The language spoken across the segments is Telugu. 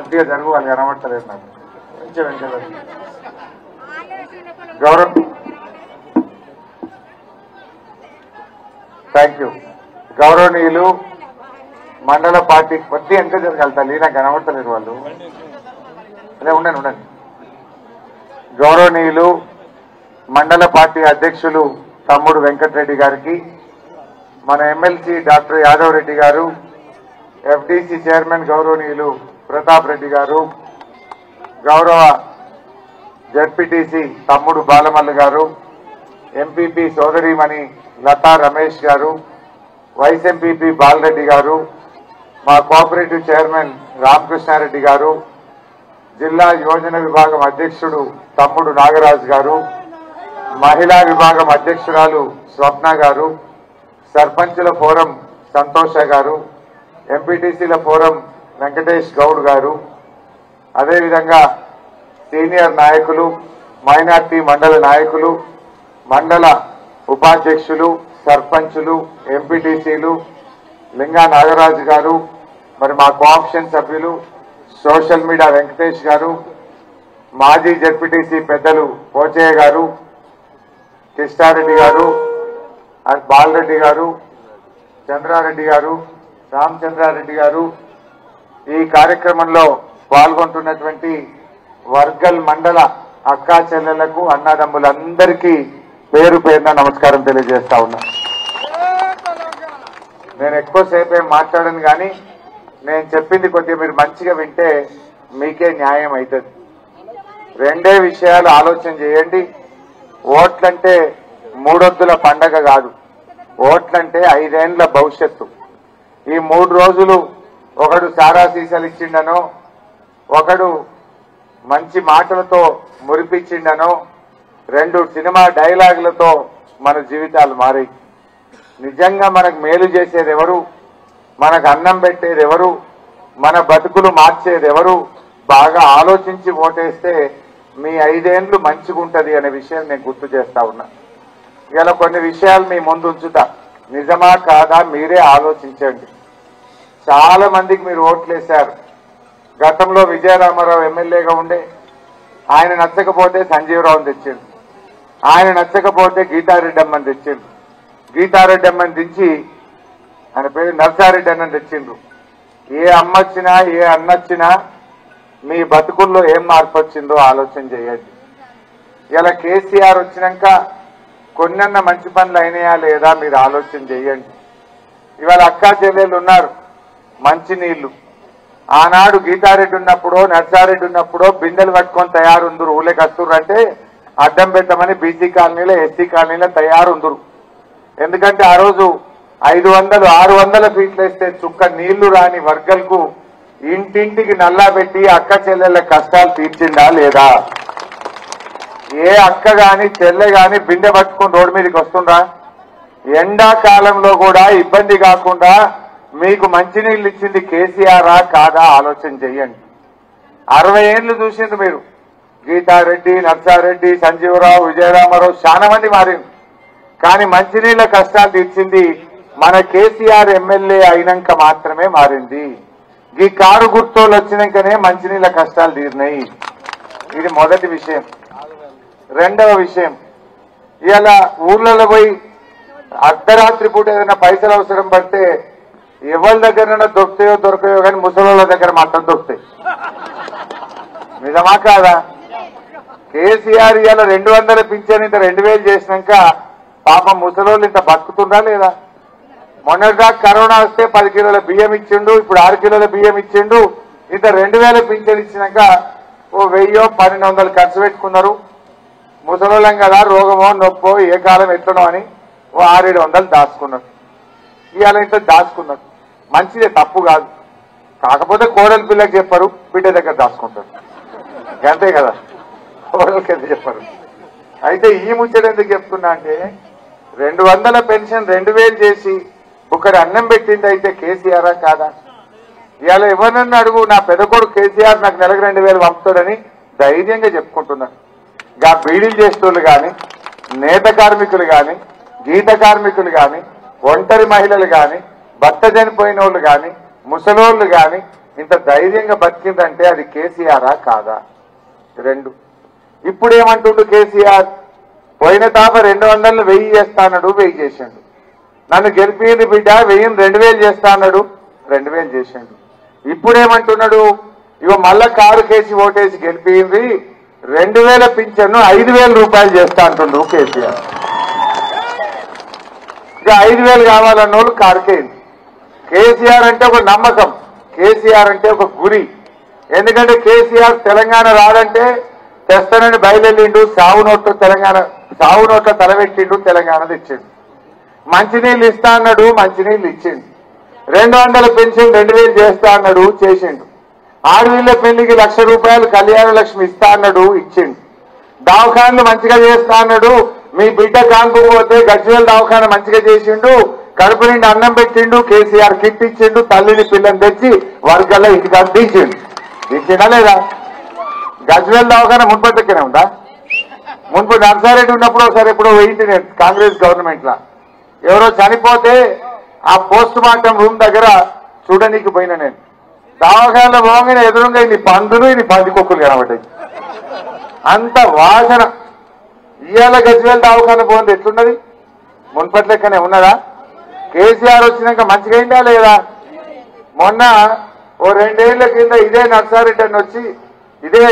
కొద్దిగా జరుగు వాళ్ళు కనబడతలేదు నాకు కొంచెం వెంకట గౌరవ థ్యాంక్ యూ గౌరవనీయులు మండల పార్టీ కొద్ది ఎంత జరగలుగుతా నాకు కనబడతలేరు వాళ్ళు అదే ఉండండి ఉండండి గౌరవనీయులు మండల పార్టీ అధ్యక్షులు తమ్ముడు వెంకటరెడ్డి గారికి మన ఎమ్మెల్సీ డాక్టర్ యాదవ్ రెడ్డి గారు ఎఫ్డిసి చైర్మన్ గౌరవనీయులు ప్రతాప్ రెడ్డి గారు గౌరవ జడ్పీటీసీ తమ్ముడు బాలమల్లి గారు ఎంపీపీ సోదరిమణి లతా రమేష్ గారు వైస్ ఎంపీపీ బాలరెడ్డి గారు మా కోఆపరేటివ్ చైర్మన్ రామకృష్ణారెడ్డి గారు జిల్లా యోజన విభాగం అధ్యక్షుడు తమ్ముడు నాగరాజు గారు మహిళా విభాగం అధ్యక్షురాలు స్వప్న గారు సర్పంచుల ఫోరం సంతోష గారు ఎంపీటీసీల ఫోరం వెంకటేష్ గౌడ్ గారు అదేవిధంగా సీనియర్ నాయకులు మైనార్టీ మండల నాయకులు మండల ఉపాధ్యక్షులు సర్పంచులు ఎంపీటీసీలు లింగా నాగరాజు గారు మరి మా కోఆప్షన్ సభ్యులు సోషల్ మీడియా వెంకటేష్ గారు మాజీ జడ్పీటీసీ పెద్దలు పోచయ్య గారు కృష్ణారెడ్డి గారు అండ్ బాలరెడ్డి గారు చంద్రారెడ్డి గారు రామచంద్రారెడ్డి గారు ఈ కార్యక్రమంలో పాల్గొంటున్నటువంటి వర్గల్ మండల అక్కా చెల్లెలకు అన్నదమ్ములందరికీ పేరు పేరున నమస్కారం తెలియజేస్తా ఉన్నా నేను ఎక్కువసేపు ఏం మాట్లాడను కానీ నేను చెప్పింది కొద్దిగా మీరు మంచిగా వింటే మీకే న్యాయం అవుతుంది రెండే విషయాలు ఆలోచన చేయండి ఓట్లంటే మూడొద్దుల పండగ కాదు ఓట్లంటే ఐదేండ్ల భవిష్యత్తు ఈ మూడు రోజులు ఒకడు సారా సీసాలు ఇచ్చిండనో ఒకడు మంచి మాటలతో మురిపించిండనో రెండు సినిమా డైలాగులతో మన జీవితాలు మారాయి నిజంగా మనకు మేలు చేసేది ఎవరు మనకు అన్నం పెట్టేది ఎవరు మన బతుకులు మార్చేది ఎవరు బాగా ఆలోచించి ఓటేస్తే మీ ఐదేండ్లు మంచిగుంటది అనే విషయం నేను గుర్తు చేస్తా ఉన్నా ఇలా కొన్ని విషయాలు మీ ముందు ఉంచుతా నిజమా కాదా మీరే ఆలోచించండి చాలా మందికి మీరు ఓట్లేశారు గతంలో విజయరామారావు ఎమ్మెల్యేగా ఉండే ఆయన నచ్చకపోతే సంజీవరావుని తెచ్చిండు ఆయన నచ్చకపోతే గీతారెడ్డి అమ్మని తెచ్చిండు గీతారెడ్డి అమ్మని దించి ఆయన పేరు నర్సారెడ్డి అన్నని తెచ్చిండ్రు ఏ అమ్మ వచ్చినా ఏ అన్న వచ్చినా మీ బతుకుల్లో ఏం మార్పు వచ్చిందో ఆలోచన చేయండి ఇలా కేసీఆర్ వచ్చినాక కొన్నన్న మంచి పనులు అయినాయా లేదా మీరు ఆలోచన చేయండి ఇవాళ అక్కా చెల్లెళ్ళు ఉన్నారు మంచి నీళ్లు ఆనాడు గీతారెడ్డి ఉన్నప్పుడో నర్సారెడ్డి ఉన్నప్పుడో బిందెలు పట్టుకొని తయారుందరు ఊళ్ళకి వస్తుర్రు అంటే అడ్డం పెట్టమని బీసీ కాలనీలో ఎస్సీ కాలనీలో తయారుందరు ఎందుకంటే ఆ రోజు ఐదు వందలు ఆరు వందల ఫీట్లు వేస్తే చుక్క నీళ్లు రాని వర్గల్కు ఇంటింటికి నల్లా పెట్టి అక్క చెల్లెళ్ళ కష్టాలు తీర్చిందా లేదా ఏ అక్క గాని చెల్లె గాని బిందె పట్టుకుని రోడ్డు మీదకి వస్తుండ్రా ఎండాకాలంలో కూడా ఇబ్బంది కాకుండా మీకు మంచినీళ్ళు ఇచ్చింది కేసీఆరా కాదా ఆలోచన చెయ్యండి అరవై ఏళ్ళు చూసిండ్రు మీరు గీతారెడ్డి నర్సారెడ్డి సంజీవరావు విజయరామారావు చాలా మంది మారింది కానీ మంచినీళ్ళ కష్టాలు తీర్చింది మన కేసీఆర్ ఎమ్మెల్యే అయినాక మాత్రమే మారింది ఈ కారు గుర్తోళ్ళు వచ్చినాకనే మంచినీళ్ళ కష్టాలు తీరినాయి ఇది మొదటి విషయం రెండవ విషయం ఇలా ఊర్లలో పోయి అర్ధరాత్రి పూట ఏదైనా పైసలు అవసరం పడితే ఎవరి దగ్గర దొరుకుతాయో దొరకయో కానీ ముసలోళ్ళ దగ్గర మాత్రం దొరుకుతాయి నిజమా కాదా కేసీఆర్ ఇవాళ రెండు వందల పింఛన్ ఇంత రెండు వేలు చేసినాక పాపం ముసలోళ్ళు ఇంత బతుకుతుందా లేదా మొన్నటిదాకా కరోనా వస్తే పది కిలోల బియ్యం ఇచ్చిండు ఇప్పుడు ఆరు కిలోల బియ్యం ఇచ్చిండు ఇంత రెండు వేల పింఛన్ ఇచ్చినాక ఓ వెయ్యో పన్నెండు వందలు ఖర్చు పెట్టుకున్నారు ముసలోళ్ళం కదా రోగమో నొప్పో ఏ కాలం ఎట్లనో అని ఓ ఆరేడు వందలు దాచుకున్నారు ఇవాళ ఇంత దాచుకున్నారు మంచిదే తప్పు కాదు కాకపోతే కోడలి పిల్లకి చెప్పారు బిడ్డ దగ్గర దాచుకుంటారు అంతే కదా కోడలికి ఎంత చెప్పారు అయితే ఈ ముచ్చట ఎందుకు చెప్తున్నా అంటే రెండు వందల పెన్షన్ రెండు వేలు చేసి ఒకరి అన్నం పెట్టింది అయితే కేసీఆరా కాదా ఇవాళ ఎవరినన్నా అడుగు నా పెద్ద కొడుకు కేసీఆర్ నాకు నెలకు రెండు వేలు పంపుతాడని ధైర్యంగా చెప్పుకుంటున్నాను గా బీడీలు చేసేటోళ్ళు కానీ నేత కార్మికులు కానీ గీత కార్మికులు కానీ ఒంటరి మహిళలు కానీ భర్త చనిపోయిన వాళ్ళు కానీ ముసలోళ్ళు కానీ ఇంత ధైర్యంగా బతికిందంటే అది కేసీఆరా కాదా రెండు ఇప్పుడు ఏమంటుండు కేసీఆర్ పోయిన తాప రెండు వందలను వెయ్యి చేస్తానడు వెయ్యి చేసిండు నన్ను గెలిపింది బిడ్డ వెయ్యిని రెండు వేలు చేస్తా అన్నాడు రెండు వేలు చేసిండు ఇప్పుడేమంటున్నాడు ఇగో మళ్ళా కారు కేసి ఓటేసి గెలిపింది రెండు వేల పింఛన్ను ఐదు వేల రూపాయలు చేస్తా అంటుండు కేసీఆర్ ఇక ఐదు వేలు కావాలన్న వాళ్ళు కారుకేయండి కేసీఆర్ అంటే ఒక నమ్మకం కేసీఆర్ అంటే ఒక గురి ఎందుకంటే కేసీఆర్ తెలంగాణ రాదంటే తెస్తానని బయలుదేరిండు సావు నోట్లు తెలంగాణ సావు నోట్ల తలబెట్టిండు తెలంగాణ తెచ్చిండు మంచినీళ్ళు ఇస్తా అన్నాడు మంచినీళ్ళు ఇచ్చిండు రెండు వందల పెన్షన్ రెండు వేలు చేస్తా అన్నాడు చేసిండు ఆడవీళ్ళ పెళ్లికి లక్ష రూపాయలు కళ్యాణ లక్ష్మి ఇస్తా అన్నాడు ఇచ్చిండు దవాఖాన్లు మంచిగా చేస్తా అన్నాడు మీ బిడ్డ కాన్పు పోతే గజ్వేల్ దవాఖాన మంచిగా చేసిండు కడుపు నిండి అన్నం పెట్టిండు కేసీఆర్ కిట్ ఇచ్చిండు తల్లిని పిల్లని తెచ్చి వర్గాల్లో ఇంటికి తీసిండు తీసిండా లేదా గజ్వేల్ దవాఖాన మున్పటికనే ఉందా మున్పు నర్సారెడ్డి ఉన్నప్పుడు ఒకసారి ఎప్పుడో వెయింటి నేను కాంగ్రెస్ గవర్నమెంట్ లా ఎవరో చనిపోతే ఆ పోస్ట్ మార్టం రూమ్ దగ్గర చూడనీకి పోయినా నేను దవాఖానలో పోగానే ఎదురుగా ఇన్ని పందులు ఇన్ని పందికొక్కులు కనబడ్డాయి అంత వాసన ఇవాళ గజ్వేల్ దవాఖాన పోయింది ఎట్లున్నది మున్పటి లెక్కనే ఉన్నదా కేసీఆర్ వచ్చినాక మంచిగా అయిందా లేదా మొన్న ఓ రెండేళ్ల కింద ఇదే నర్సారెడ్డి అని వచ్చి ఇదే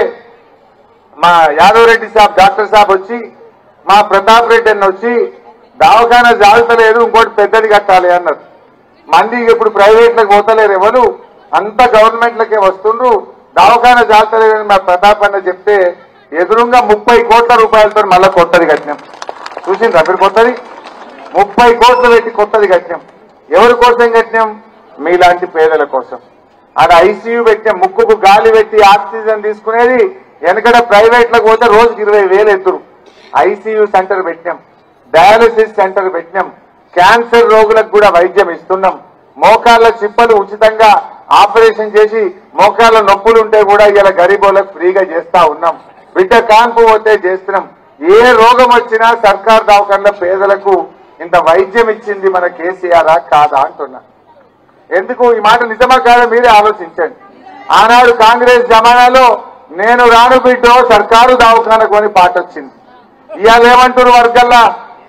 మా యాదవ్ రెడ్డి సాబ్ డాక్టర్ సాబ్ వచ్చి మా ప్రతాప్ రెడ్డి అని వచ్చి దవాఖానా జాగ్రత్తలేదు ఇంకోటి పెద్దది కట్టాలి అన్నారు మంది ఇప్పుడు ప్రైవేట్లకు పోతలేరు ఎవరు అంత గవర్నమెంట్లకే వస్తుండ్రు దవాఖానా జాగ్రత్తలేదని మా ప్రతాప్ అన్న చెప్తే ఎదురుగా ముప్పై కోట్ల రూపాయలతో మళ్ళా కొత్తది కట్టినాం చూసిండ్రా మీరు కొత్తది ముప్పై కోట్లు పెట్టి కొత్తది కట్టినాం ఎవరి కోసం కట్టినాం మీలాంటి పేదల కోసం ఆడ ఐసీయూ పెట్టినాం ముక్కుకు గాలి పెట్టి ఆక్సిజన్ తీసుకునేది వెనకడ ప్రైవేట్లకు పోతే రోజుకి ఇరవై వేలు ఎత్తురు ఐసీయూ సెంటర్ పెట్టినాం డయాలసిస్ సెంటర్ పెట్టినాం క్యాన్సర్ రోగులకు కూడా వైద్యం ఇస్తున్నాం మోకాళ్ళ చిప్పలు ఉచితంగా ఆపరేషన్ చేసి మోకాళ్ళ నొప్పులు ఉంటే కూడా ఇలా గరీబోలకు ఫ్రీగా చేస్తా ఉన్నాం బిడ్డ కాన్పు పోతే చేస్తున్నాం ఏ రోగం వచ్చినా సర్కార్ దవాఖానలో పేదలకు ఇంత వైద్యం ఇచ్చింది మన కేసీఆర్ కాదా అంటున్నా ఎందుకు ఈ మాట నిజమా కాదా మీరే ఆలోచించండి ఆనాడు కాంగ్రెస్ జమానాలో నేను రాను బిడ్డో సర్కారు దవాఖానకు అని పాట వచ్చింది ఇవాళ ఏమంటారు వర్గల్లా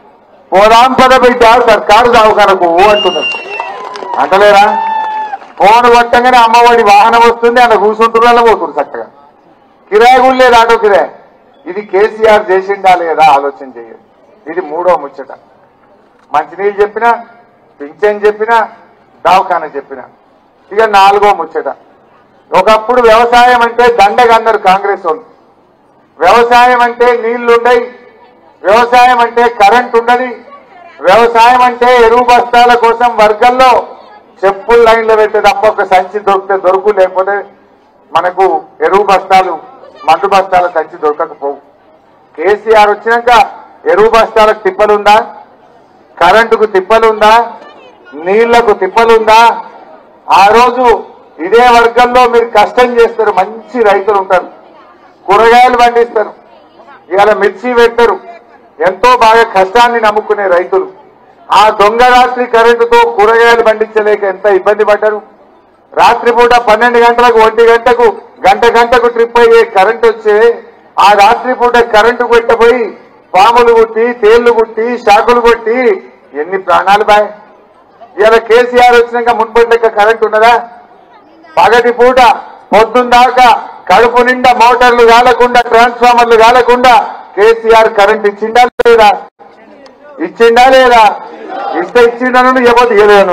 పోదాం పద బిడ్డ సర్కారు దవాఖానకు అంటున్నారు అంటలేరా ఫోన్ కొట్టగానే అమ్మఒడి వాహనం వస్తుంది అలా కూర్చుంటున్నా పోతుంది చక్కగా కిరాయి కూడా లేదు ఆటో కిరాయి ఇది కేసీఆర్ చేసిండా లేదా ఆలోచన చేయండి ఇది మూడో ముచ్చట మంచినీళ్ళు చెప్పినా పింఛన్ చెప్పినా దవాఖాన చెప్పినా ఇక నాలుగో ముచ్చట ఒకప్పుడు వ్యవసాయం అంటే దండగన్నారు కాంగ్రెస్ వాళ్ళు వ్యవసాయం అంటే నీళ్లుండయి వ్యవసాయం అంటే కరెంట్ ఉండదు వ్యవసాయం అంటే ఎరువు బస్తాల కోసం వర్గంలో చెప్పులు లైన్లో పెట్టే తప్ప ఒక సంచి దొరికితే దొరుకు లేకపోతే మనకు ఎరువు బస్తాలు మందు బస్తాల సంచి దొరకకపోవు కేసీఆర్ వచ్చినాక ఎరువు బస్తాలకు తిప్పలుందా కరెంటుకు తిప్పలుందా నీళ్లకు తిప్పలుందా ఆ రోజు ఇదే వర్గంలో మీరు కష్టం చేస్తారు మంచి రైతులు ఉంటారు కూరగాయలు పండిస్తారు ఇవాళ మిర్చి పెట్టరు ఎంతో బాగా కష్టాన్ని నమ్ముకునే రైతులు ఆ దొంగ రాత్రి కరెంటుతో కూరగాయలు పండించలేక ఎంత ఇబ్బంది పడ్డారు రాత్రిపూట పన్నెండు గంటలకు ఒంటి గంటకు గంట గంటకు ట్రిప్ అయ్యే కరెంట్ వచ్చే ఆ రాత్రిపూట కరెంటు పెట్టబోయి పాములు కుట్టి తేళ్లు కుట్టి షాకులు కొట్టి ఎన్ని ప్రాణాలు బాయ్ ఇవాళ కేసీఆర్ వచ్చినాక మున్పటి లెక్క కరెంట్ ఉన్నదా పగటి పూట పొద్దుందాకా కడుపు నిండా మోటార్లు కాలకుండా ట్రాన్స్ఫార్మర్లు కాలకుండా కేసీఆర్ కరెంట్ ఇచ్చిండా లేదా ఇచ్చిండా లేదా ఇస్తే ఇచ్చిండను ఇవ్వకపోతే ఇవ్వలేను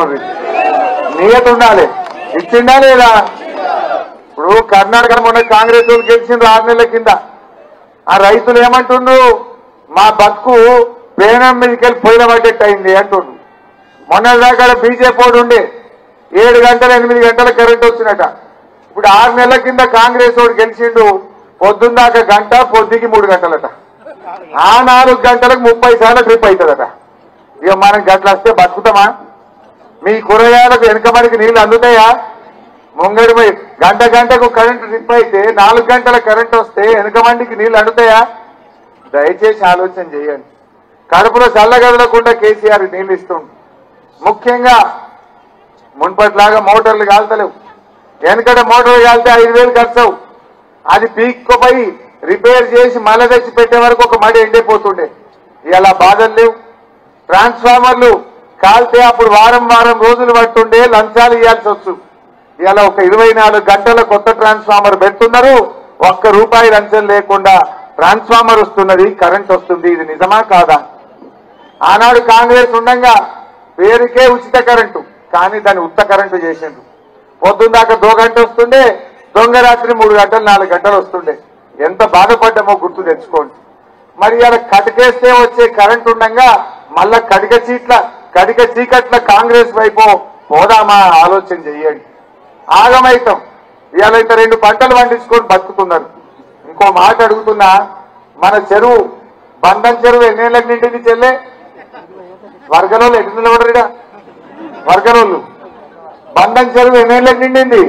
నియత ఉండాలి ఇచ్చిండా లేదా ఇప్పుడు కర్ణాటక మొన్న కాంగ్రెస్ వాళ్ళు గెలిచిండ్రు ఆరు నెలల కింద ఆ రైతులు ఏమంటుండ్రు మా బతుకు పేనం మీదకి వెళ్ళి పోయిన పడ్డట్టు అయింది అంటుండ్రు మొన్న దాకా బీజేపీ వాడు ఉండే ఏడు గంటల ఎనిమిది గంటల కరెంట్ వచ్చినట ఇప్పుడు ఆరు నెలల కింద కాంగ్రెస్ వాడు గెలిచిండు పొద్దుందాకా గంట పొద్దుకి మూడు గంటలట ఆ నాలుగు గంటలకు ముప్పై సార్లు ట్రిప్ అవుతుందట ఇక మనం గట్ల వస్తే బతుకుతామా మీ కూరగాయలకు వెనకబడికి నీళ్లు అందుతాయా ముంగడి పోయి గంట గంటకు కరెంటు ట్రిప్ అయితే నాలుగు గంటల కరెంట్ వస్తే వెనకమండికి నీళ్లు అందుతాయా దయచేసి ఆలోచన చేయండి కడుపులో చల్లగదలకుండా కేసీఆర్ నీళ్లు ఇస్తుంది ముఖ్యంగా మున్పటిలాగా మోటార్లు కాల్తలేవు వెనకట మోటార్ కాలితే ఐదు వేలు ఖర్చు అవు. అది పీక్కపోయి రిపేర్ చేసి మళ్ళీ తెచ్చి పెట్టే వరకు ఒక మడి ఎండిపోతుండే ఇలా బాధలు లేవు ట్రాన్స్ఫార్మర్లు కాల్తే అప్పుడు వారం వారం రోజులు పట్టుండే లంచాలు ఇవ్వాల్సి వచ్చు ఇలా ఒక ఇరవై నాలుగు గంటల కొత్త ట్రాన్స్ఫార్మర్ పెడుతున్నారు ఒక్క రూపాయి లంచం లేకుండా ట్రాన్స్ఫార్మర్ వస్తున్నది కరెంట్ వస్తుంది ఇది నిజమా కాదా ఆనాడు కాంగ్రెస్ ఉండగా పేరుకే ఉచిత కరెంటు కానీ దాన్ని ఉత్త కరెంటు చేసిండ్రు పొద్దున్న దాకా దో గంట వస్తుండే దొంగ రాత్రి మూడు గంటలు నాలుగు గంటలు వస్తుండే ఎంత బాధపడ్డామో గుర్తు తెచ్చుకోండి మరి ఇలా కటికేస్తే వచ్చే కరెంట్ ఉండగా మళ్ళా కడిగ చీట్ల కడిగ చీకట్ల కాంగ్రెస్ వైపు పోదామా ఆలోచన చెయ్యండి ఆగమైతం ఇవాళ ఇంత రెండు పంటలు పండించుకొని బతుకుతున్నారు ఇంకో మాట అడుగుతున్నా మన చెరువు బంధం చెరువు ఎన్నేళ్ళకి నిండింది చెల్లె వర్గలోళ్ళు ఎటు నిలబడరుగా వర్గలోళ్ళు బంధం చెరువు ఎన్నేళ్ళకి నిండింది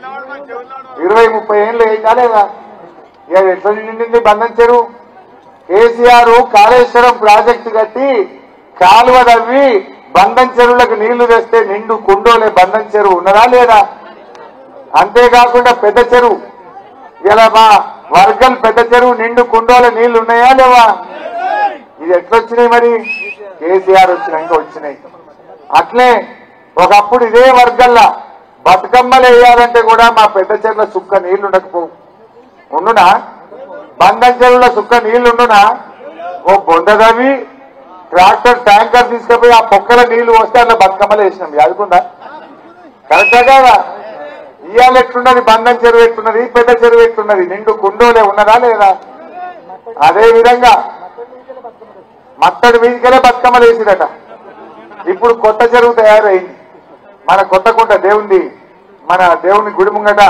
ఇరవై ముప్పై ఏళ్ళు అయిందా లేదా ఇక ఎట్లా నిండింది బంధం చెరువు కేసీఆర్ కాళేశ్వరం ప్రాజెక్టు కట్టి కాలువ తవ్వి బంధం చెరువులకు నీళ్లు తెస్తే నిండు కుండోలే బంధం చెరువు ఉన్నదా లేదా అంతేకాకుండా పెద్ద చెరువు ఇలా మా వర్గం పెద్ద చెరువు నిండు కుండోల నీళ్లు ఉన్నాయా లేవా ఇది ఎట్లొచ్చినాయి మరి కేసీఆర్ వచ్చినాక వచ్చినాయి అట్లే ఒకప్పుడు ఇదే వర్గంలో బతుకమ్మలు వేయాలంటే కూడా మా పెద్ద చెరువుల సుక్క నీళ్లు ఉండకపోవు ఉండునా బంధం చెరువుల సుక్క నీళ్లు ఉండునా ఓ బొందదవి ట్రాక్టర్ ట్యాంకర్ తీసుకుపోయి ఆ పొక్కల నీళ్లు వస్తే అట్లా బతుకమ్మలు వేసినాం యాదుకుందా కరెక్టా కాదా ఇవాళ ఎట్లున్నది బంధం చెరువు ఎట్లున్నది పెద్ద చెరువు ఎట్లున్నది నిండు కుండోలే ఉన్నదా లేదా అదే విధంగా మత్తడి మీదికెళ్ళే బతుకమ్మలు వేసిరట ఇప్పుడు కొత్త చెరువు తయారైంది మన కొత్త కుంట దేవుంది మన దేవుని గుడి ముంగట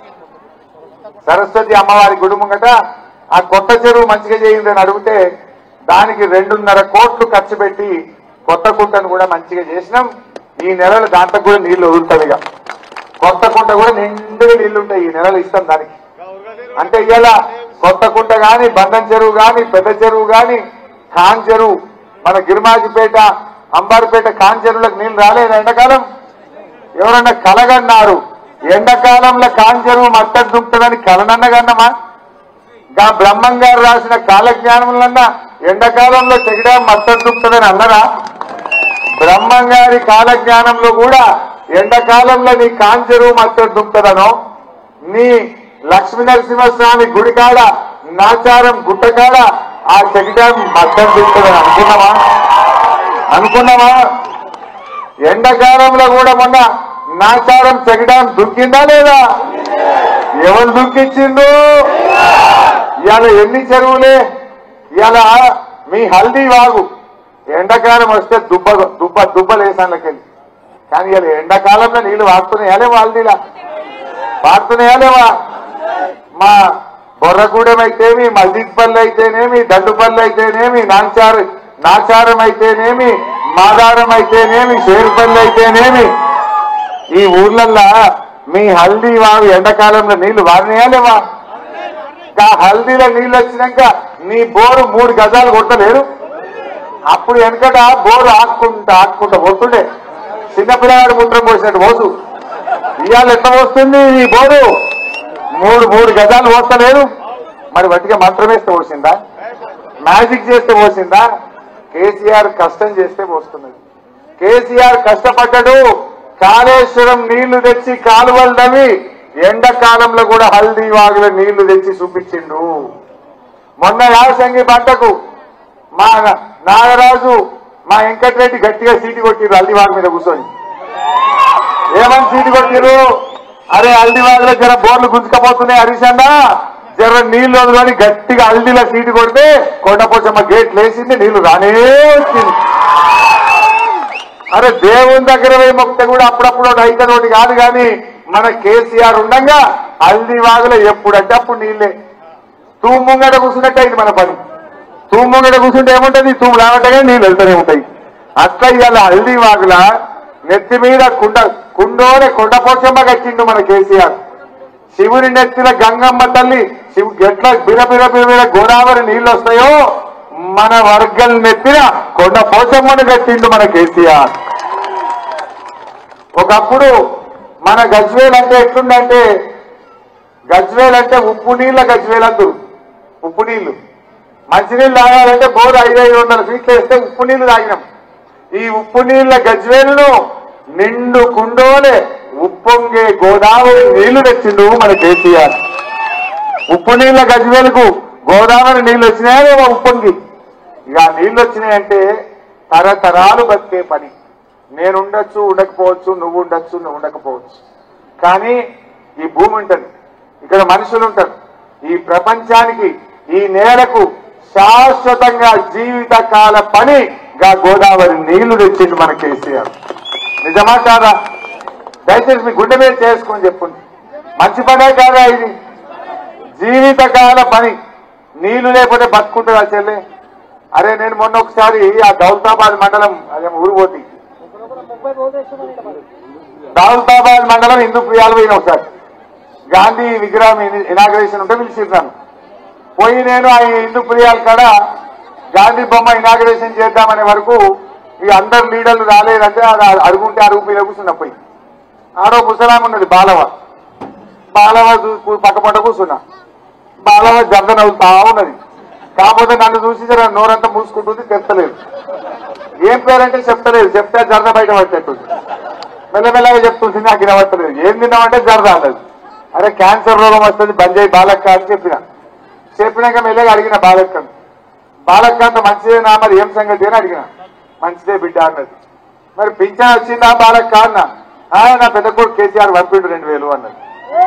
సరస్వతి అమ్మవారి గుడి ముంగట ఆ కొత్త చెరువు మంచిగా చేయింది అని అడిగితే దానికి రెండున్నర కోట్లు ఖర్చు పెట్టి కొత్త కుంటను కూడా మంచిగా చేసినాం ఈ నెలలు దాంట్లో కూడా నీళ్లు వదులుతాయి ఇక కొత్త కుంట కూడా నిండుగా నీళ్లు ఉంటాయి ఈ నెలలు ఇస్తాం దానికి అంటే ఇలా కొత్త కుంట గాని బంధం చెరువు గాని పెద్ద చెరువు గాని ఖాన్ చెరువు మన గిరిమాజిపేట అంబారిపేట ఖాన్ చెరువులకు నీళ్లు రాలేదు ఎండాకాలం ఎవరన్నా కలగన్నారు ఎండాకాలంలో ఖాన్ చెరువు మత్తడి దుంకుతుందని కలనన్నగన్నమా గా బ్రహ్మం గారు రాసిన కాలజ్ఞానములన్నా ఎండాకాలంలో చెగిడా మత్తడి దుంకుతుందని అన్నరా బ్రహ్మం గారి కాలజ్ఞానంలో కూడా ఎండాకాలంలో నీ కాంచెరువు మత్తడి దుంకుతుందనో నీ లక్ష్మీ నరసింహస్వామి గుడి కాడ నాచారం గుట్ట కాడ ఆ చెగిడా మత్తడి దుంకుతుందని అనుకున్నావా అనుకున్నావా ఎండాకాలంలో కూడా మొన్న నాచారం చెగడం దుక్కిందా లేదా ఎవరు దుక్కిచ్చిండు ఇవాళ ఎన్ని చెరువులే ఇవాళ మీ హల్దీ వాగు ఎండాకాలం వస్తే దుబ్బ దుబ్బ దుబ్బలేసాన్లకెళ్ళి కానీ ఇలా ఎండాకాలంలో నీళ్లు వాడుతున్నాయా లేవా హల్దీలా వాడుతున్నాయా లేవా మా బొర్రగూడెం అయితేమి మల్దీపల్లి అయితేనేమి దండుపల్లి అయితేనేమి నాచారు నాచారం అయితేనేమి మాదారం అయితేనేమి షేరుపల్లి అయితేనేమి ఈ ఊర్లల్లా మీ హల్దీ వాగు ఎండాకాలంలో నీళ్లు వాడినాయా లేవా ఆ హల్దీలో నీళ్లు వచ్చినాక నీ బోరు మూడు గజాలు కొట్టలేరు అప్పుడు వెనకట బోరు ఆక్కుంటా ఆక్కుంటా పోతుండే చిన్నపిల్లవాడు మూత్రం పోసినట్టు పోసు ఇవాళ ఎట్లా పోస్తుంది ఈ బోరు మూడు మూడు గజాలు పోస్తలేదు మరి వట్టిగా మంత్రం వేస్తే పోసిందా మ్యాజిక్ చేస్తే పోసిందా కేసీఆర్ కష్టం చేస్తే పోస్తున్నది కేసీఆర్ కష్టపడ్డాడు కాళేశ్వరం నీళ్లు తెచ్చి కాలువలు తవ్వి ఎండాకాలంలో కూడా హల్దీ వాగులో నీళ్లు తెచ్చి చూపించిండు మొన్న యాసంగి పంటకు మా నాగరాజు మా వెంకటరెడ్డి గట్టిగా సీటు కొట్టిరు హల్దీవాగ్ మీద కూర్చొని ఏమని సీటు కొట్టిరు అరే హల్దీవాగ్లో జర బోర్లు గుంజుకపోతున్నాయి హరీష్ జర నీళ్లు వదులని గట్టిగా హల్దీలో సీటు కొడితే కొండపోచమ్మ గేట్ లేచింది నీళ్లు రానే వచ్చింది అరే దేవుని దగ్గర పోయి మొక్కితే కూడా అప్పుడప్పుడు ఒకటి అయితే ఒకటి కాదు కానీ మన కేసీఆర్ ఉండగా హల్దీ వాగులో ఎప్పుడంటే అప్పుడు నీళ్ళే తూము ముంగట కూర్చున్నట్టు అయింది మన పని తూము ముంగట కూర్చుంటే ఏముంటది తూము రావటమే నీళ్ళు వెళ్తూనే ఉంటాయి అట్లా ఇవాళ హల్దీ వాగుల నెత్తి మీద కుండ కుండోనే కొండపోచమ్మ కట్టిండు మన కేసీఆర్ శివుని నెత్తిన గంగమ్మ తల్లి శివు ఎట్లా బిర బిర బిర బిర గోదావరి నీళ్లు వస్తాయో మన వర్గం నెత్తిన కొండ పోచమ్మను కట్టిండు మన కేసీఆర్ ఒకప్పుడు మన గజ్వేల్ అంటే ఎట్లుందంటే గజ్వేల్ అంటే ఉప్పు నీళ్ళ గజ్వేల్ అందరు ఉప్పు నీళ్లు మంచినీళ్ళు తాగాలంటే బోరు ఐదు ఐదు వందల ఫీట్లు వేస్తే ఉప్పు నీళ్లు తాగినాం ఈ ఉప్పు నీళ్ల గజ్వేలును నిండు కుండోలే ఉప్పొంగే గోదావరి నీళ్లు తెచ్చిండు మన కేసీఆర్ ఉప్పు నీళ్ల గజ్వేలకు గోదావరి నీళ్లు వచ్చినాయేమో ఉప్పొంగి ఇక ఆ నీళ్లు వచ్చినాయంటే తరతరాలు బతికే పని నేను ఉండొచ్చు ఉండకపోవచ్చు నువ్వు ఉండొచ్చు నువ్వు ఉండకపోవచ్చు కానీ ఈ భూమి ఉంటుంది ఇక్కడ మనుషులు ఉంటారు ఈ ప్రపంచానికి ఈ నేలకు శాశ్వతంగా జీవితకాల పనిగా గోదావరి నీళ్లు తెచ్చింది మన కేసీఆర్ నిజమా కాదా దయచేసి మీ గుండె మీద చేసుకొని చెప్పండి మంచి పనే కాదా ఇది జీవితకాల పని నీళ్లు లేకపోతే బతుకుంటుందా చెల్లె అరే నేను మొన్న ఒకసారి ఆ దౌలతాబాద్ మండలం అదే ఊరు పోతి దౌలతాబాద్ మండలం హిందూ ప్రియాలు పోయిన ఒకసారి గాంధీ విగ్రహం ఇనాగ్రేషన్ ఉంటే పిలిచిన్నాను పోయి నేను ఆ హిందూ ప్రియాల కాడ గాంధీ బొమ్మ ఇనాగ్రేషన్ చేద్దామనే వరకు ఈ అందరు లీడర్లు రాలేదంటే అది అడుగుంటే అడుగు మీద కూర్చున్నా పోయి ఆడో ముసలాం ఉన్నది బాలవ బాలవ చూ- పక్క పట్ట కూర్చున్నా బాలవ జర్ద నవ్వుతా ఉన్నది కాకపోతే నన్ను చూసి జర నోరంతా మూసుకుంటుంది చెప్తలేదు ఏం పేరంటే చెప్తలేదు చెప్తే జర్ద బయట పట్టేట్టుంది మెల్లమెల్లగా చెప్తుంది నాకు వినవట్టలేదు ఏం తిన్నామంటే జర్ద అన్నది అరే క్యాన్సర్ రోగం వస్తుంది బంద్ చేయి బాలక్క అని చెప్పిన చెప్పినాక మెల్లగా అడిగిన బాలక్కను బాలక్క అంత మంచిదేనా మరి ఏం సంగతి అని అడిగిన మంచిదే బిడ్డ అన్నది మరి పింఛన్ వచ్చిందా బాలక్క అన్న "ఆ, నా పెద్ద కొడుకు కేసీఆర్ పంపిండు రెండు వేలు అన్నది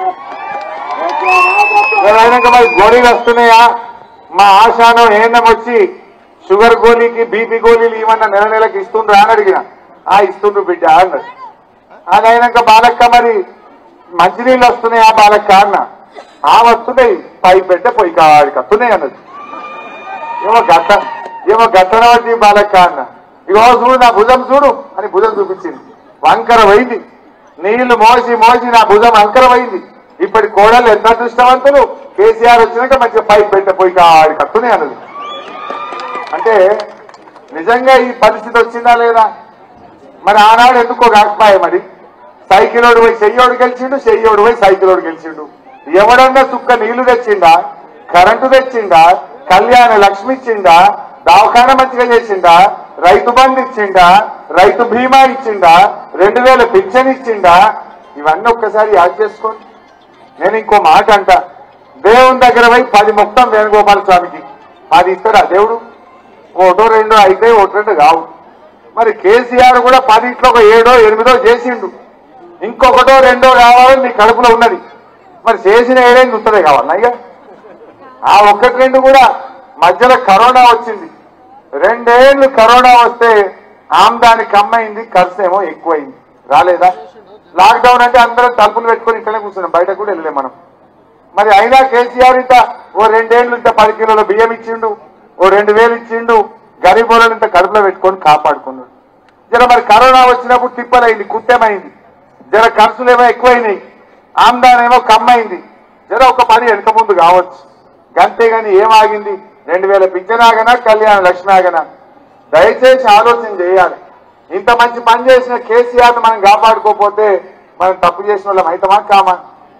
మరి అయినాక మరి గోళీలు వస్తున్నాయా మా ఆశానం ఏండం వచ్చి షుగర్ గోళీకి బీపీ గోళీలు ఇవన్న నెల నెలకి ఇస్తుండ్రా అని అడిగిన ఆ ఇస్తుండ్రు బిడ్డ అన్నది అది అయినాక బాలక్క మరి మంచినీళ్ళు వస్తున్నాయా బాలక్క అన్న ఆ వస్తున్నాయి పై పెట్ట పోయి కాడికి వస్తున్నాయి అన్నది ఏమో గట్ట ఏమో గట్టనవతి బాలక్క అన్న ఇగో చూడు నా భుజం చూడు అని భుజం చూపించింది వంకర పోయింది నీళ్లు మోసి మోసి నా భుజం వంకర పోయింది ఇప్పటి కోడలు ఎంత అదృష్టవంతులు కేసీఆర్ వచ్చినాక మంచిగా పైప్ పెట్ట పోయి కాడి కట్టునే అన్నది అంటే నిజంగా ఈ పరిస్థితి వచ్చిందా లేదా మరి ఆనాడు ఎందుకో కాకపోయే మరి సైకిలోడు పోయి చెయ్యోడు గెలిచిండు చెయ్యోడు పోయి సైకిలోడు గెలిచిండు ఎవడన్నా సుక్క నీళ్లు తెచ్చిండా కరెంటు తెచ్చిండా కళ్యాణ లక్ష్మి ఇచ్చిండా దవాఖాన మంచిగా చేసిండా రైతు బంధు ఇచ్చిండా రైతు బీమా ఇచ్చిండా రెండు వేల పింఛన్ ఇచ్చిండా ఇవన్నీ ఒక్కసారి యాడ్ చేసుకోండి నేను ఇంకో మాట అంట దేవుని దగ్గర పోయి పది మొత్తం వేణుగోపాల స్వామికి పది ఇస్తాడా దేవుడు ఒకటో రెండో అయితే ఒకటి రెండు కావు మరి కేసీఆర్ కూడా పదింట్లో ఒక ఏడో ఎనిమిదో చేసిండు ఇంకొకటో రెండో కావాలని నీ కడుపులో ఉన్నది మరి చేసిన ఏడేంది ఉత్తరే కావాలన్నా అయ్యా ఆ ఒక్కటి రెండు కూడా మధ్యలో కరోనా వచ్చింది రెండేళ్లు కరోనా వస్తే ఆమ్దాని కమ్మైంది ఖర్చు ఏమో ఎక్కువైంది రాలేదా లాక్డౌన్ అంటే అందరం తలుపులు పెట్టుకొని ఇక్కడే కూర్చున్నాం బయట కూడా వెళ్ళలే మనం మరి అయినా కేసీఆర్ ఇంత ఓ రెండేళ్లు ఇంత పది కిలోల బియ్యం ఇచ్చిండు ఓ రెండు వేలు ఇచ్చిండు గరీబులను ఇంత కడుపులో పెట్టుకొని కాపాడుకున్నాడు జర మరి కరోనా వచ్చినప్పుడు తిప్పలైంది కుత్తెమైంది జర ఖర్చులు ఏమో ఎక్కువైనాయి ఆమ్దాన్ ఏమో కమ్మైంది జర ఒక పని వెనక ముందు కావచ్చు గంతేగాని ఏం ఆగింది రెండు వేల పింఛన్ ఆగనా కళ్యాణ లక్ష్మి ఆగనా దయచేసి ఆలోచన చేయాలి ఇంత మంచి పని చేసిన కేసీఆర్ ను మనం కాపాడుకోకపోతే మనం తప్పు చేసిన వాళ్ళం అయితమా కామా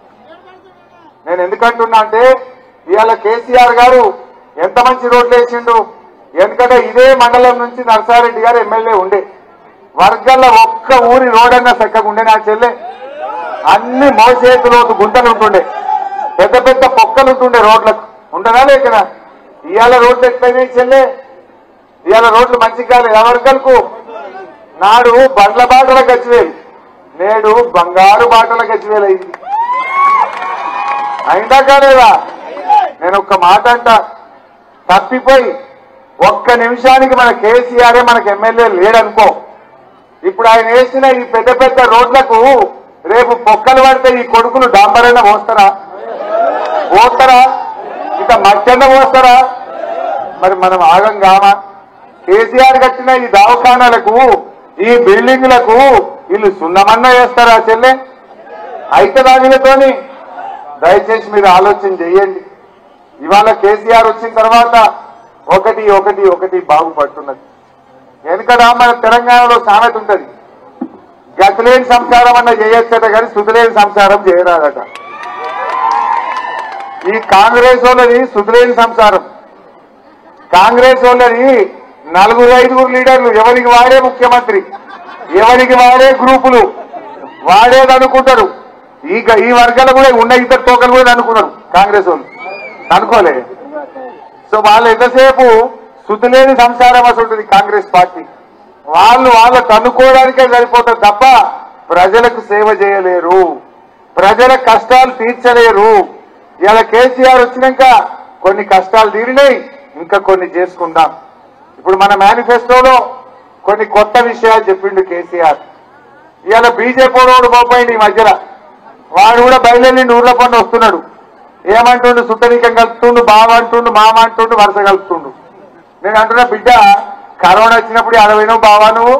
నేను ఎందుకంటున్నా అంటే ఇవాళ కేసీఆర్ గారు ఎంత మంచి రోడ్లు వేసిండు ఎందుకంటే ఇదే మండలం నుంచి నరసారెడ్డి గారు ఎమ్మెల్యే ఉండే వర్గంలో ఒక్క ఊరి రోడ్ అన్నా చక్కగా ఉండే నా చెల్లె అన్ని మోసేతులు గుంటలు ఉంటుండే పెద్ద పెద్ద పొక్కలు ఉంటుండే రోడ్లకు ఉండదా లేకనా ఇవాళ రోడ్లు ఎట్లయినాయి చెల్లె ఇవాళ రోడ్లు మంచిగా కాలేదు ఆ వర్గాలకు నాడు బండ్ల బాటల గచ్చివేలు నేడు బంగారు బాటల గచ్చివేలు అయింది అయిందా కాలేదా నేను ఒక్క మాట అంట తప్పిపోయి ఒక్క నిమిషానికి మన కేసీఆరే మనకు ఎమ్మెల్యే లేడనుకో ఇప్పుడు ఆయన వేసిన ఈ పెద్ద పెద్ద రోడ్లకు రేపు పొక్కలు పడితే ఈ కొడుకులు డాంబరైనా పోస్తారా పోస్తారా ఇక మధ్యన పోస్తారా మరి మనం ఆగం కామా కేసీఆర్ కట్టిన ఈ దవాఖానాలకు ఈ బిల్డింగ్లకు వీళ్ళు సున్నమన్నా వేస్తారా చెల్లె అయితే దానితోని దయచేసి మీరు ఆలోచన చేయండి ఇవాళ కేసీఆర్ వచ్చిన తర్వాత ఒకటి ఒకటి ఒకటి బాగుపడుతున్నది వెనుకడ మన తెలంగాణలో సామెత ఉంటది గతిలేని సంసారం అన్న చేయొచ్చట కానీ శుద్ధలేని సంసారం చేయరాదట ఈ కాంగ్రెస్ వాళ్ళది శుద్ధలేని సంసారం కాంగ్రెస్ వాళ్ళది నలుగురు ఐదుగురు లీడర్లు ఎవరికి వాడే ముఖ్యమంత్రి ఎవరికి వాడే గ్రూపులు వాడేది అనుకుంటారు ఈ గ- ఈ వర్గాలు కూడా ఉన్న ఇద్దరు తోకలు కూడా అనుకున్నారు కాంగ్రెస్ వాళ్ళు అనుకోలే సో వాళ్ళు ఎంతసేపు శుద్ధలేని సంసారం అసలు కాంగ్రెస్ పార్టీ వాళ్ళు వాళ్ళకు అనుకోవడానికే సరిపోతారు తప్ప ప్రజలకు సేవ చేయలేరు ప్రజల కష్టాలు తీర్చలేరు ఇలా కేసీఆర్ వచ్చినాక కొన్ని కష్టాలు తీరినాయి ఇంకా కొన్ని చేసుకుందాం ఇప్పుడు మన మేనిఫెస్టోలో కొన్ని కొత్త విషయాలు చెప్పిండు కేసీఆర్ ఇవాళ బీజేపీ వాడు పోపోయింది ఈ మధ్యలో వాడు కూడా బయలుదేరి ఊర్ల పన్ను వస్తున్నాడు ఏమంటుండు సుట్టనికం కలుపుతుండు బావ అంటుండు మామ అంటుండు వరుస కలుపుతుండు నేను అంటున్నా బిడ్డ కరోనా వచ్చినప్పుడు ఎడవైనావు బావా నువ్వు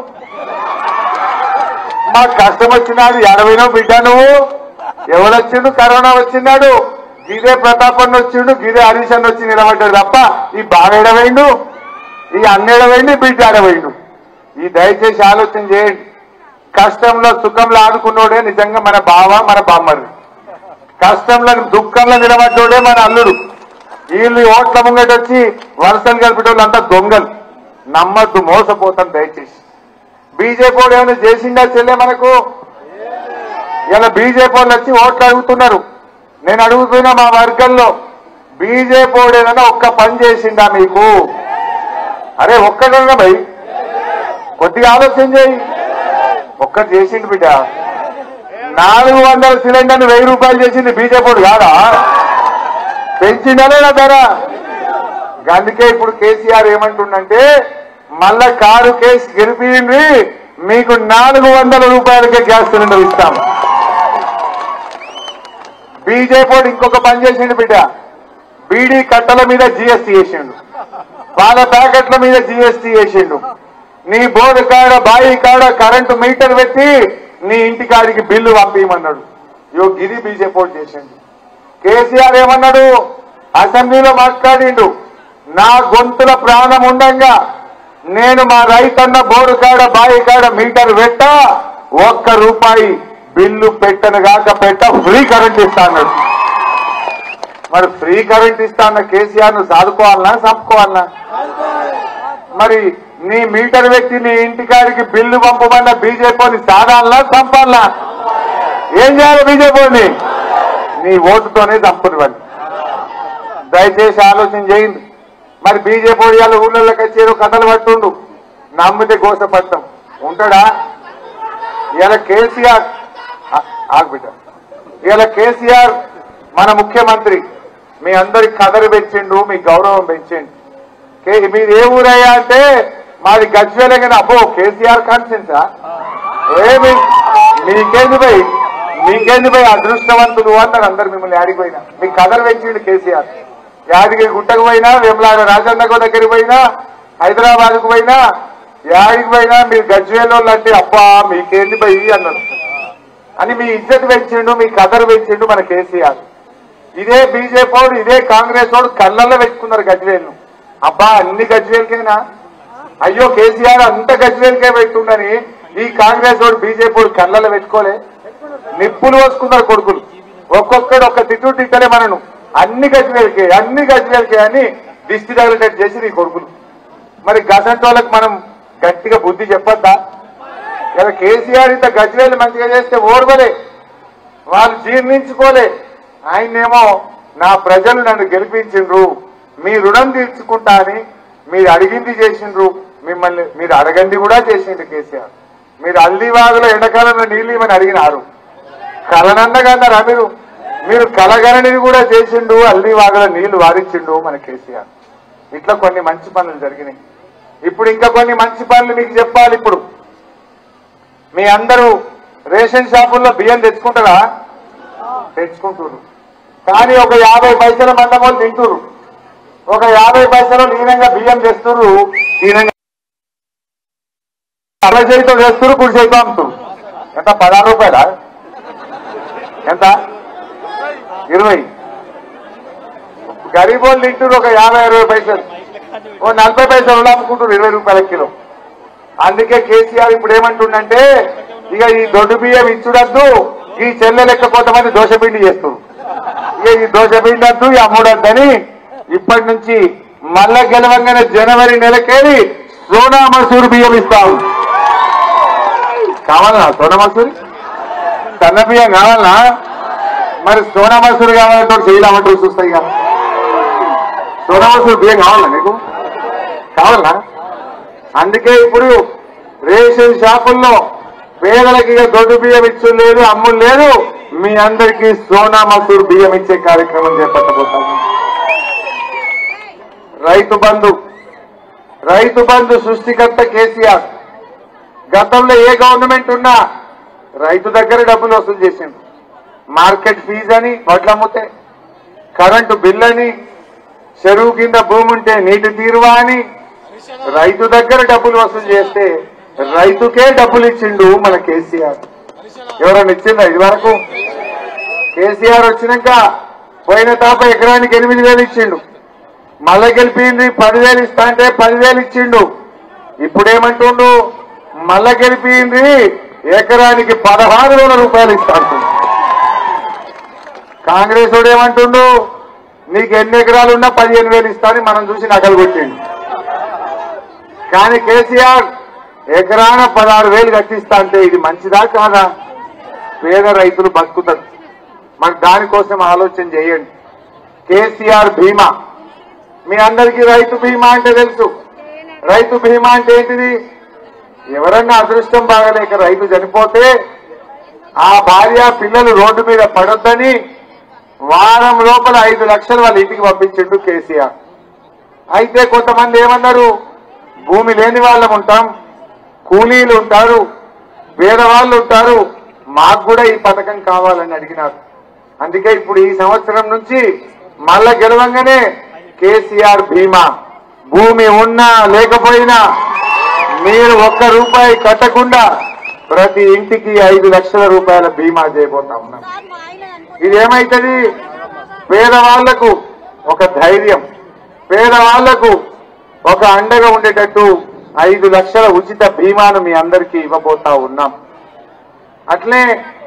మాకు కష్టం వచ్చినాడు ఎడవైనావు బిడ్డ నువ్వు ఎవరు వచ్చిండు కరోనా వచ్చినాడు గిదే ప్రతాపన్న వచ్చిండు గిదే హరీష్ అన్న వచ్చి నిలబడ్డాడు తప్ప ఈ బావ ఎడవైండు ఈ అన్న ఎడవైండు ఈ బిడ్డ ఎడవైండు ఈ దయచేసి ఆలోచన చేయండి కష్టంలో సుఖంలో ఆడుకున్నోడే నిజంగా మన బావ మన బామ్మరు కష్టంలో దుఃఖంలో నిలబడ్డోడే మన అల్లుడు వీళ్ళు ఓట్ల ముంగట వచ్చి వరుసలు కలిపేటోళ్ళంతా దొంగలు నమ్మద్దు మోసపోతాం దయచేసి బీజేపీ వాడు ఏమైనా చేసిండా చెల్లె మనకు ఇలా బీజేపీ వాళ్ళు వచ్చి ఓట్లు అడుగుతున్నారు నేను అడుగుతున్నా మా వర్గంలో బీజేపీ వాడు ఏదైనా ఒక్క పని చేసిండా మీకు అరే ఒక్కడన్నా భయ్ కొద్దిగా ఆలోచన చేయి ఒక్కటి చేసిండు బిడ్డ నాలుగు వందల సిలిండర్ వెయ్యి రూపాయలు చేసింది బీజేపీ కాదా పెంచిండలే నా ధర అందుకే ఇప్పుడు కేసీఆర్ ఏమంటుండంటే మళ్ళా కారు కేసు గెలిపింది మీకు నాలుగు వందల రూపాయలకే గ్యాస్ సిలిండర్ ఇస్తాం బీజేపీ ఇంకొక పని చేసిండు బిడ్డ బీడీ కట్టల మీద జీఎస్టీ వేసిండు పాల ప్యాకెట్ల మీద జీఎస్టీ వేసిండు నీ బోర్డు కాడ బాయి కాడ కరెంటు మీటర్ పెట్టి నీ ఇంటి కాడికి బిల్లు పంపించమన్నాడు యో గిది బీజేపీ చేసిండు కేసీఆర్ ఏమన్నాడు అసెంబ్లీలో మాట్లాడిండు నా గొంతుల ప్రాణం ఉండంగా నేను మా రైతన్న బోరు కాడ బాయి కాడ మీటర్ పెట్ట ఒక్క రూపాయి బిల్లు పెట్టను కాక పెట్ట ఫ్రీ కరెంట్ ఇస్తా అన్నాడు మరి ఫ్రీ కరెంట్ ఇస్తా అన్న కేసీఆర్ ను సాదుకోవాలనా చంపుకోవాలనా మరి నీ మీటర్ వ్యక్తి నీ ఇంటికాడికి బిల్లు పంపమన్న బీజేపీని సాధాలనా చంపాలనా ఏం చేయాలి బీజేపీని నీ ఓటుతోనే చంపునివ్వండి దయచేసి ఆలోచన చేయండి మరి బీజేపీ ఇవాళ ఊళ్ళలోకి వచ్చారు కథలు పట్టుండు నమ్మితే గోసపడతాం ఉంటాడా ఇలా కేసీఆర్ ఆ- ఆగు బిడ్డ ఇలా కేసీఆర్ మన ముఖ్యమంత్రి మీ అందరి కథలు పెంచిండు మీ గౌరవం పెంచిండు కే- మీది ఏ ఊరయ్యా అంటే మాది గజ్వేలే కానీ అబ్బో కేసీఆర్ కాన్సెన్సా ఏమి మీకేంది పోయి మీకేంది పోయి అదృష్టవంతులు అన్నారు అందరు మిమ్మల్ని ఆడిపోయినా మీ కథలు పెంచిండు కేసీఆర్ యాదగిరి గుట్టకు పోయినా వేములాడ రాజన్నకు దగ్గరికి పోయినా హైదరాబాద్ కు పోయినా యాడికి పోయినా మీరు గజ్వేల్ వాళ్ళు అంటే అబ్బా మీకేంది పోయి అన్నారు అని మీ ఇజ్జత్ పెంచిండు మీ కథలు పెంచిండు మన కేసీఆర్ ఇదే బీజేపీ వాడు ఇదే కాంగ్రెస్ వాడు కళ్ళల్లో పెట్టుకున్నారు గజ్వేల్ను అబ్బా అన్ని గజ్వేల్కేనా అయ్యో కేసీఆర్ అంత గజ్వేల్కే పెట్టుండని ఈ కాంగ్రెస్ వాడు బీజేపీ వాడు కళ్ళల్లో పెట్టుకోలే నిప్పులు పోసుకున్నారు కొడుకులు ఒక్కొక్కడు ఒక్క తిట్టు తిట్టలే మనను అన్ని గజ్వేల్కే అన్ని గజ్వేల్కే అని దిష్టి తగిలేటట్టు చేసి నీ కొడుకులు మరి గసంటి వాళ్ళకి మనం గట్టిగా బుద్ధి చెప్పొద్దా ఇలా కేసీఆర్ ఇంత గజ్వేలు మంచిగా చేస్తే ఓర్వలే వాళ్ళు జీర్ణించుకోలే ఆయన్నేమో నా ప్రజలు నన్ను గెలిపించిండ్రు మీ రుణం తీర్చుకుంటా అని మీరు అడిగింది చేసిండ్రు మిమ్మల్ని మీరు అడగంది కూడా చేసిండ్రు కేసీఆర్ మీరు అల్లివాగులో ఎండాకాలంలో నీళ్ళు ఇవ్వని అడిగినారు కలనన్నగన్నారా మీరు మీరు కలగననిది కూడా చేసిండు అల్లివాగులో నీళ్లు వారించిండు మన కేసీఆర్ ఇట్లా కొన్ని మంచి పనులు జరిగినాయి ఇప్పుడు ఇంకా కొన్ని మంచి పనులు మీకు చెప్పాలి ఇప్పుడు మీ అందరూ రేషన్ షాపుల్లో బియ్యం తెచ్చుకుంటారా తెచ్చుకుంటున్నారు కానీ ఒక యాభై పైసల మందం వాళ్ళు తింటురు ఒక యాభై పైసలు లీనంగా బియ్యం తెస్తున్నారు లీనంగా అరవై చేతితో తెస్తున్నారు కుడి చేతితో అమ్ముతున్నారు ఎంత పదహారు రూపాయల ఎంత ఇరవై గరీబ్ వాళ్ళు తింటున్నారు ఒక యాభై అరవై పైసలు ఓ నలభై పైసలు అమ్ముకుంటారు ఇరవై రూపాయల కిలో అందుకే కేసీఆర్ ఇప్పుడు ఏమంటుండంటే ఇక ఈ దొడ్డు బియ్యం ఇచ్చుడద్దు ఈ చెల్లె లెక్క కొంతమంది దోషపిండి చేస్తారు ఇక ఈ దోషపిండి వద్దు ఈ అమ్ముడద్దని ఇప్పటి నుంచి మళ్ళా గెలవంగానే జనవరి నెలకేది సోనా మసూరి బియ్యం ఇస్తాం కావాలనా సోనా మసూరి సన్న బియ్యం కావాలనా మరి సోనా మసూరి కావాలంటే చేయలేమంటారు చూస్తాయి కదా సోనా మసూరి బియ్యం కావాలా నీకు కావాలనా అందుకే ఇప్పుడు రేషన్ షాపుల్లో పేదలకి ఇక దొడ్డు బియ్యం ఇచ్చు లేదు అమ్ములు లేదు మీ అందరికీ సోనా మసూర్ బియ్యం ఇచ్చే కార్యక్రమం చేపట్టబోతాము రైతు బంధు రైతు బంధు సృష్టికర్త కేసీఆర్ గతంలో ఏ గవర్నమెంట్ ఉన్నా రైతు దగ్గర డబ్బులు వసూలు చేసిండు మార్కెట్ ఫీజు అని వడ్లు అమ్ముతే కరెంటు బిల్ అని చెరువు కింద భూమి ఉంటే నీటి తీరువా అని రైతు దగ్గర డబ్బులు వసూలు చేస్తే రైతుకే డబ్బులు ఇచ్చిండు మన కేసీఆర్ ఎవరైనా ఇచ్చిందా ఇది వరకు కేసీఆర్ వచ్చినాక పోయిన తాప ఎకరానికి ఎనిమిది వేలు ఇచ్చిండు మళ్ళా గెలిపింది పదివేలు ఇస్తా అంటే పదివేలు ఇచ్చిండు ఇప్పుడేమంటుండు మళ్ళా గెలిపింది ఎకరానికి పదహారు వేల రూపాయలు ఇస్తా అంటుండు కాంగ్రెస్ వాడు ఏమంటుండు నీకు ఎన్ని ఎకరాలు ఉన్నా పదిహేను వేలు ఇస్తా అని మనం చూసి నకలు కొట్టిండు కానీ కేసీఆర్ ఎకరాన పదహారు వేలు కట్టిస్తా అంటే ఇది మంచిదా కాదా పేద రైతులు బతుకుతారు మరి దానికోసం ఆలోచన చేయండి కేసీఆర్ బీమా మీ అందరికీ రైతు బీమా అంటే తెలుసు రైతు బీమా అంటే ఏంటిది ఎవరన్నా అదృష్టం బాగలేక రైతు చనిపోతే ఆ భార్య పిల్లలు రోడ్డు మీద పడొద్దని వారం లోపల ఐదు లక్షలు వాళ్ళ ఇంటికి పంపించిండు కేసీఆర్ అయితే కొంతమంది ఏమన్నారు భూమి లేని వాళ్ళం ఉంటాం కూలీలు ఉంటారు పేదవాళ్ళు ఉంటారు మాకు కూడా ఈ పథకం కావాలని అడిగినారు అందుకే ఇప్పుడు ఈ సంవత్సరం నుంచి మళ్ళా గెలవంగానే కేసీఆర్ బీమా భూమి ఉన్నా లేకపోయినా మీరు ఒక్క రూపాయి కట్టకుండా ప్రతి ఇంటికి ఐదు లక్షల రూపాయల బీమా చేయబోతా ఉన్నాం ఇది ఏమైతుంది పేదవాళ్లకు ఒక ధైర్యం పేదవాళ్లకు ఒక అండగా ఉండేటట్టు ఐదు లక్షల ఉచిత బీమాను మీ అందరికీ ఇవ్వబోతా ఉన్నాం అట్లే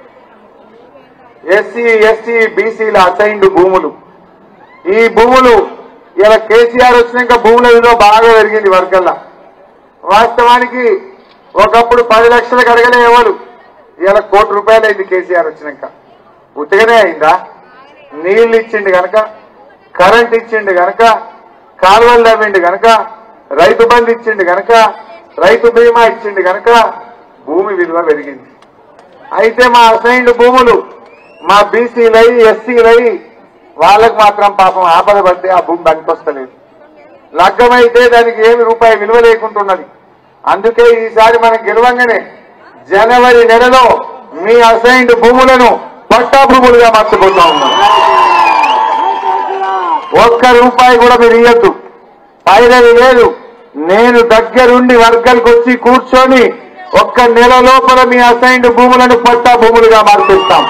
ఎస్సీ ఎస్టీ బీసీల అసైన్డ్ భూములు ఈ భూములు ఇలా కేసీఆర్ వచ్చినాక భూముల విలువ బాగా పెరిగింది వర్గల్లా వాస్తవానికి ఒకప్పుడు పది లక్షలకు అడగలే ఎవరు ఇలా కోటి రూపాయలు అయింది కేసీఆర్ వచ్చినాక ఉత్తగానే అయిందా నీళ్లు ఇచ్చిండు గనక కరెంట్ ఇచ్చిండు గనక కాలువలు తవ్విండు గనక రైతు బంధు ఇచ్చిండు గనక రైతు బీమా ఇచ్చిండు గనక భూమి విలువ పెరిగింది అయితే మా అసైన్డ్ భూములు మా బీసీలై ఎస్సీలై వాళ్ళకు మాత్రం పాపం ఆపద పడితే ఆ భూమి పనికొస్తలేదు లగ్గమైతే దానికి ఏమి రూపాయి విలువ లేకుంటున్నది అందుకే ఈసారి మనం గెలవంగానే జనవరి నెలలో మీ అసైన్డ్ భూములను పట్టా భూములుగా మార్చబోతా ఉన్నాం ఒక్క రూపాయి కూడా మీరు ఇయ్యద్దు పైరవి లేదు నేను దగ్గరుండి వర్గాలకు వచ్చి కూర్చొని ఒక్క నెల లోపల మీ అసైన్డ్ భూములను పట్టా భూములుగా మార్పిస్తాం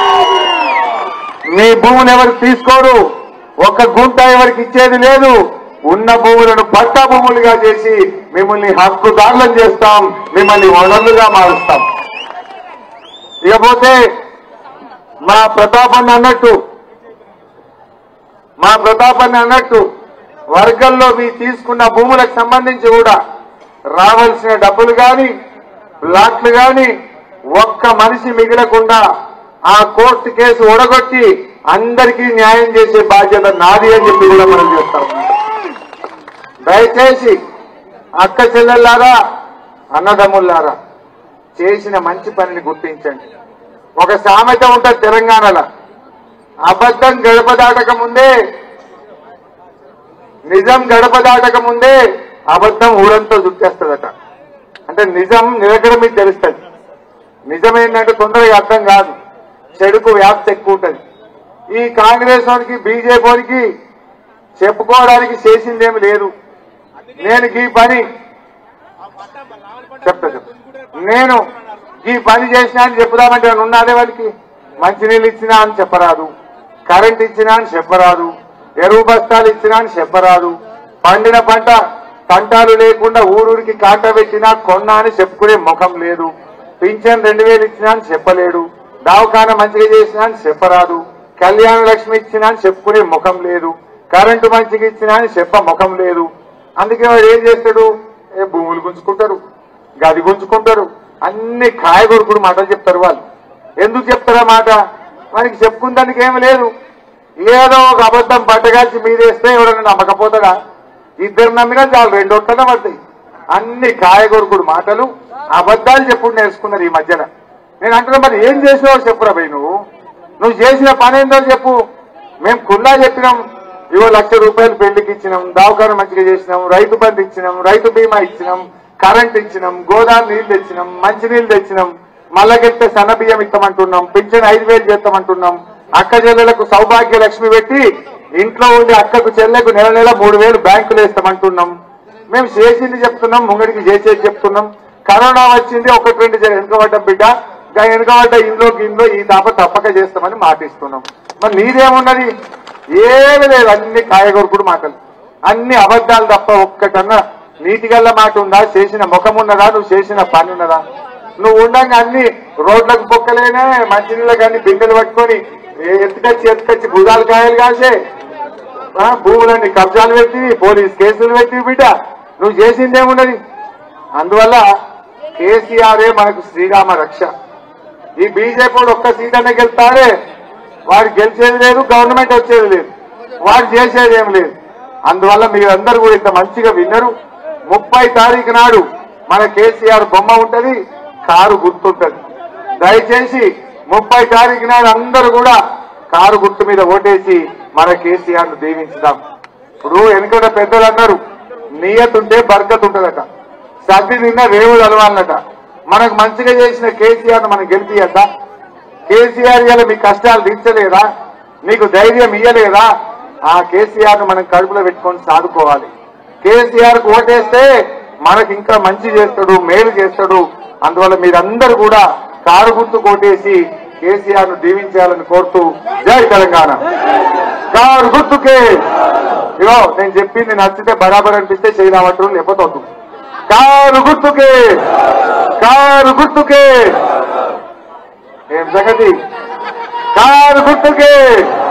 మీ భూములు ఎవరు తీసుకోరు ఒక గుంట ఎవరికి ఇచ్చేది లేదు ఉన్న భూములను పట్టా భూములుగా చేసి మిమ్మల్ని హక్కుదారులను చేస్తాం మిమ్మల్ని వనరులుగా మారుస్తాం ఇకపోతే మా ప్రతాపన్న అన్నట్టు మా ప్రతాపన్న అన్నట్టు వర్గంలో మీ తీసుకున్న భూములకు సంబంధించి కూడా రావాల్సిన డబ్బులు గాని ప్లాట్లు గాని ఒక్క మనిషి మిగలకుండా ఆ కోర్టు కేసు ఒడగొట్టి అందరికీ న్యాయం చేసే బాధ్యత నాది అని చెప్పి కూడా మనం చేస్తాం దయచేసి అక్క చెల్లెల్లారా అన్నదమ్ముల్లారా చేసిన మంచి పనిని గుర్తించండి ఒక సామెత ఉంటుంది తెలంగాణలో అబద్ధం గడప దాటక ముందే నిజం గడప దాటక ముందే అబద్ధం ఊరంతా చుట్టేస్తుందట అంటే నిజం నిలకడ మీకు తెలుస్తుంది నిజం ఏంటంటే తొందరగా అర్థం కాదు చెడుకు వ్యాప్తి ఎక్కువ ఉంటుంది ఈ కాంగ్రెస్ వానికి బీజేపీ వానికి చెప్పుకోవడానికి చేసిందేమి లేదు నేను ఈ పని చెప్తా చెప్తా నేను ఈ పని చేసినా అని చెప్పుదామంటే ఏమైనా ఉన్నదే వాడికి మంచినీళ్ళు ఇచ్చినా అని చెప్పరాదు కరెంట్ ఇచ్చినా అని చెప్పరాదు ఎరువు బస్తాలు ఇచ్చినా అని చెప్పరాదు పండిన పంట పంటాలు లేకుండా ఊరూరికి కాంట పెట్టినా కొన్నా అని చెప్పుకునే ముఖం లేదు పింఛన్ రెండు వేలు ఇచ్చినా అని చెప్పలేడు దవాఖాన మంచిగా చేసినా అని చెప్పరాదు కళ్యాణ లక్ష్మి ఇచ్చినా అని చెప్పుకునే ముఖం లేదు కరెంటు మంచిగా ఇచ్చినా అని చెప్ప ముఖం లేదు అందుకే వాడు ఏం చేస్తాడు ఏ భూములు గుంజుకుంటారు గది గుంజుకుంటారు అన్ని కాయగొరుకుడు మాటలు చెప్తారు వాళ్ళు ఎందుకు చెప్తారా మాట మనకి చెప్పుకుందానికి ఏమి లేదు ఏదో ఒక అబద్ధం పట్టగాల్చి మీదేస్తే ఎవరైనా నమ్మకపోతాడా ఇద్దరు నమ్మినా చాలు రెండు ఒక్కనే పడతాయి అన్ని కాయగొరుకుడు మాటలు అబద్ధాలు చెప్పుడు నేర్చుకున్నారు ఈ మధ్యన నేను అంటున్నా మరి ఏం చేసావో చెప్పురా భయ్ నువ్వు నువ్వు చేసిన పని ఏందో చెప్పు మేము కుల్లా చెప్పినాం ఇవో లక్ష రూపాయలు పెళ్లికి ఇచ్చినాం దవాఖాన మంచిగా చేసినాం రైతు బంధు ఇచ్చినాం రైతు బీమా ఇచ్చినాం కరెంట్ ఇచ్చినాం గోదావరి నీళ్లు తెచ్చినాం మంచి నీళ్లు తెచ్చినాం మళ్ళకెళ్తే సన్న బియ్యం ఇస్తామంటున్నాం పింఛన్ ఐదు వేలు చేస్తామంటున్నాం అక్క చెల్లెలకు సౌభాగ్య లక్ష్మి పెట్టి ఇంట్లో ఉండి అక్కకు చెల్లెకు నెల నెల మూడు వేలు బ్యాంకులు వేస్తామంటున్నాం మేము చేసింది చెప్తున్నాం ముంగడికి చేసేది చెప్తున్నాం కరోనా వచ్చింది ఒకటి రెండు జర వెనుకబడ్డ బిడ్డ గా వెనుకబడ్డ ఇంట్లో ఇంట్లో ఈ దాప తప్పక చేస్తామని మాటిస్తున్నాం మరి నీదేమున్నది ఏమి లేదు అన్ని కాయగొరుకుడు మాటలు అన్ని అబద్ధాలు తప్ప ఒక్కటన్నా నీతిగల్ల మాట ఉందా చేసిన ముఖం ఉన్నదా నువ్వు చేసిన పని ఉన్నదా నువ్వు ఉండగా అన్ని రోడ్లకు పొక్కలేనే మంచినీళ్ళకి అన్ని బిందెలు పట్టుకొని ఏ ఎత్తుకొచ్చి ఎత్తుకొచ్చి భుజాలు కాయలు కాసే ఆ, భూములన్నీ కబ్జాలు పెట్టి పోలీస్ కేసులు పెట్టి బిడ్డ నువ్వు చేసిందేమున్నది అందువల్ల కేసీఆరే మనకు శ్రీరామ రక్ష ఈ బీజేపీ వాడు ఒక్క సీట్ అనే గెలుతారే వాడు గెలిచేది లేదు గవర్నమెంట్ వచ్చేది లేదు వాడు చేసేది ఏం లేదు అందువల్ల మీరందరూ కూడా ఇంత మంచిగా విన్నరు ముప్పై తారీఖు నాడు మన కేసీఆర్ బొమ్మ ఉంటది కారు గుర్తుంటది దయచేసి ముప్పై తారీఖు నాడు అందరూ కూడా కారు గుర్తు మీద ఓటేసి మన కేసీఆర్ ను దీవించుదాం ఇప్పుడు వెనుకట పెద్దలు అన్నారు నియత్ ఉంటే బర్కత్ ఉంటదట సర్ది నిన్న రేవులు అలవాలన్నట మనకు మంచిగా చేసిన కేసీఆర్ ను మనం గెలిపియద్దా కేసీఆర్ ఇవాళ మీ కష్టాలు తీర్చలేదా మీకు ధైర్యం ఇయ్యలేదా ఆ కేసీఆర్ ను మనం కడుపులో పెట్టుకొని సాదుకోవాలి కేసీఆర్ కు ఓటేస్తే మనకి ఇంకా మంచి చేస్తాడు మేలు చేస్తాడు అందువల్ల మీరందరూ కూడా కారు గుర్తు కొట్టేసి కేసీఆర్ ను దీవించాలని కోరుతూ జై తెలంగాణ కారు గుర్తుకే ఇగో నేను చెప్పింది నచ్చితే బరాబర్ అనిపిస్తే చేయరావట్టు లేకపోతే వద్దు కారు గుర్తుకే కారు గుర్తుకే ఏం సంగతి కారు గుర్తుకే